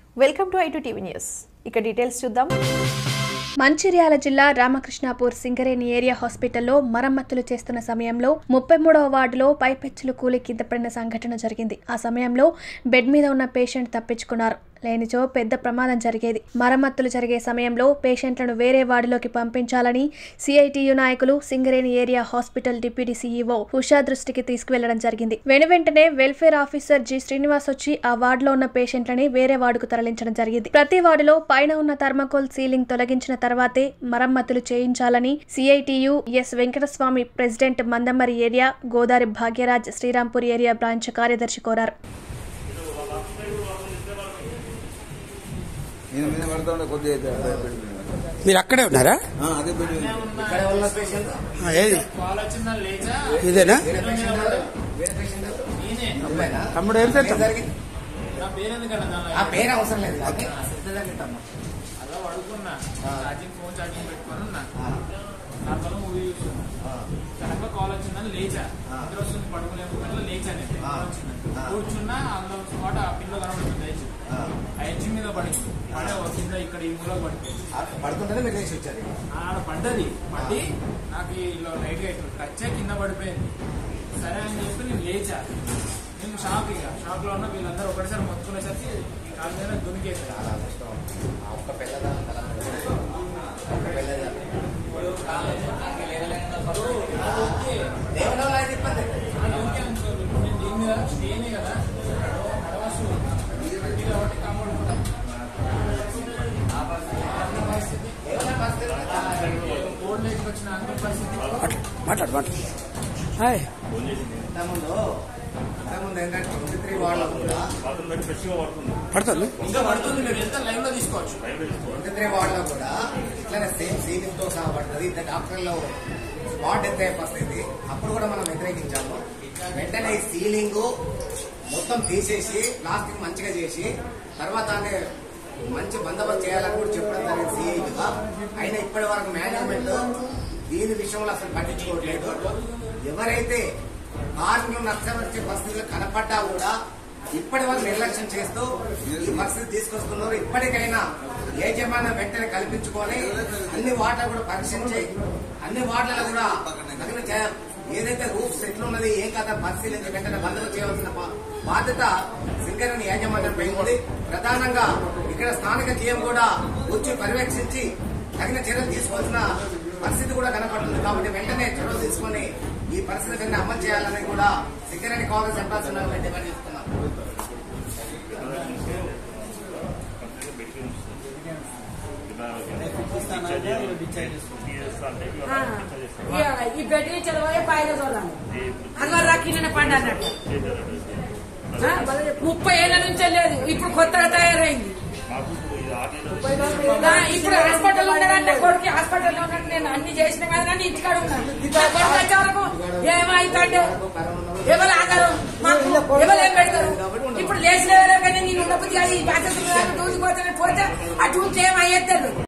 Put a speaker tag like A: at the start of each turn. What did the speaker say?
A: Welcome to I two TV news ఇక details చూద్దాం
B: మంచిర్యాల జిల్లా రామకృష్ణాపూర్ సింగరేణి ఏరియా హాస్పిటల్లో మరమ్మతులు చేస్తున్న సమయంలో ముప్పై మూడవ వార్డులో పైపెచ్చులు కూలి కింద పడిన సంఘటన జరిగింది ఆ సమయంలో బెడ్ మీద ఉన్న పేషెంట్ తప్పించుకున్నారు లేనిచో పెద్ద ప్రమాదం జరిగేది మరమ్మతులు జరిగే సమయంలో పేషెంట్లను వేరే వార్డులోకి పంపించాలని సిఐటియు నాయకులు Singareni area hospital deputy CEO Usha దృష్టికి తీసుకువెళ్లడం జరిగింది వెను వెంటనే వెల్ఫేర్ ఆఫీసర్ జి శ్రీనివాస్ వచ్చి ఆ వార్డులో ఉన్న పేషెంట్లని వేరే వార్డుకు తరలించడం జరిగింది ప్రతి వార్డులో పైన ఉన్న థర్మకోల్ సీలింగ్ తొలగించిన తర్వాతే మరమ్మతులు చేయించాలని CITU S Venkataswamy president Mandamarri area Godari Bhagyaraj Srirampur area branch కార్యదర్శి కోరారు
C: నేను మీద పడతా ఉండే కొద్దిగా అయితే అదే బెడ్ మీద.
D: మీరు అక్కడే ఉన్నారా
C: ఆ, అదే బెడ్ మీద.
D: ఆ, ఏది ఇదేనా తమ్ముడు ఏం చేస్తాం
E: ఆ పేరు అవసరం లేదు అది
F: అలా పడుకున్నా ఛార్జింగ్ ఫోన్ ఛార్జింగ్ పెట్టుకొని ఉన్నా నార్మల్ మూవీ చూస్తున్నా సడన్ గా కాల్ వచ్చిందని లేచా నిద్ర వస్తుంది పడుకోలేము మళ్ళీ లేచా నేను కాల్ వచ్చిందని కూర్చున్నా అందులో స్పాట్ ఆ పిల్ల కనబడుతుంది ఎడ్జ్ ఆ ఎడ్జ్ మీద పడింది పడే ఒక కింద ఇక్కడ ఈ మూల పడిపోయింది
E: పడుతుంటేనే మీరు లేచి వచ్చారు
F: ఆడ పడ్డది పడి నాకు ఇలా లైట్ గా ఇట్లా టచ్ అయ్యి కింద పడిపోయింది సరే అని చెప్పి నేను లేచా నేను షాక్ ఇక షాక్ లో ఉన్న వీళ్ళందరూ ఒకటిసారి మొత్తుకునేసరికి ఈ కాలు మీద దునికేసారు
E: చాలా కష్టం ఆ ఒక్క పిల్లదా తల మీద. ఒక్క పిల్లదా. దేవుని వల్ల అయితే ఇబ్బంది
F: అందుకే అనుకోరు. నేను దీని మీద స్టేనే కదా నడవచ్చు కాబట్టి కాంపౌండ్ ఉంటాం
E: దేవుని పరిస్థితి
F: ఓల్డ్ ఏజ్ వచ్చిన అంత పరిస్థితి
D: మాట్లాడు మాట్లాడు హాయ్
E: ఇంతకుముందు ఇంతకుముందు ఏంటంటే ట్వంటీ త్రీ వాళ్ళ కూడా
D: పడుతుంది
F: ఇంకా పడుతుంది మీరు ఎంత లైవ్ లో తీసుకోవచ్చు
E: ట్వంటీ త్రీ వాళ్ళ కూడా ఇట్లానే సేమ్ సీలింగ్ తో సహా పడుతుంది ఇద్దరు డాక్టర్లు స్పాట్ ఎత్తే పరిస్థితి అప్పుడు కూడా మనం వ్యతిరేకించాము వెంటనే ఈ సీలింగ్ మొత్తం తీసేసి ప్లాస్టిక్ మంచిగా చేసి తర్వాత అంటే మంచి బందోబస్తు చేయాలని కూడా చెప్పడం జరిగింది సీఐగా అయినా ఇప్పటి వరకు మేనేజ్మెంట్ దీని విషయంలో అసలు పట్టించుకోవట్లేదు ఎవరైతే కార్మికులు నష్టపరిచే పరిస్థితులు కనపడ్డా కూడా ఇప్పటి వరకు నిర్లక్ష్యం చేస్తూ ఈ పరిస్థితి తీసుకొస్తున్నారు ఇప్పటికైనా యాజమాన్యం వెంటనే కల్పించుకొని అన్ని వార్డులు కూడా పరీక్షించి అన్ని వార్డులలో కూడా తగిన చే- ఏదైతే రూఫ్స్ ఎట్లున్నది ఏం కథ పరిశీలించి వెంటనే బందోబస్తు చేయవలసిన బా- బాధ్యత సింగరేణి యాజమాన్యంపై ఉంది ప్రధానంగా ఇక్కడ స్థానిక జీఎం కూడా వచ్చి పర్యవేక్షించి తగిన చర్యలు తీసుకోవాల్సిన పరిస్థితి కూడా కనపడుతుంది కాబట్టి వెంటనే చర్యలు తీసుకొని ఈ పరిస్థితి వెంటనే అమలు చేయాలని కూడా సింగరేణి కాంగ్రెస్ ఎంప్లాయీస్ ఉన్నారని డిమాండ్ చేస్తున్నాం
G: ఈ బెడ్ చదవాలి పైన చూడాలి అలా రక్కిన పండు అన్నట్టు ఆ, ముప్పై ఏళ్ళ నుంచే లేదు ఇప్పుడు కొత్తగా తయారైంది ఆ, ఇప్పుడు హాస్పిటల్ ఉన్నాడంటే కొడుకు హాస్పిటల్లో ఉన్నట్టు నేను అన్ని చేసిన కదా కానీ ఇంటికాడ ఉన్నాను నా కొడుకు వచ్చే వరకు ఏమైతుండే ఎవరు ఆగారు మాకు ఎవరు ఏం పెడతారు ఇప్పుడు లేచిన కానీ నేను ఉన్నప్పుడు ఈ బాధ్యత దూసిపోతే పోతే ఆ టూకి ఏమయ్యేది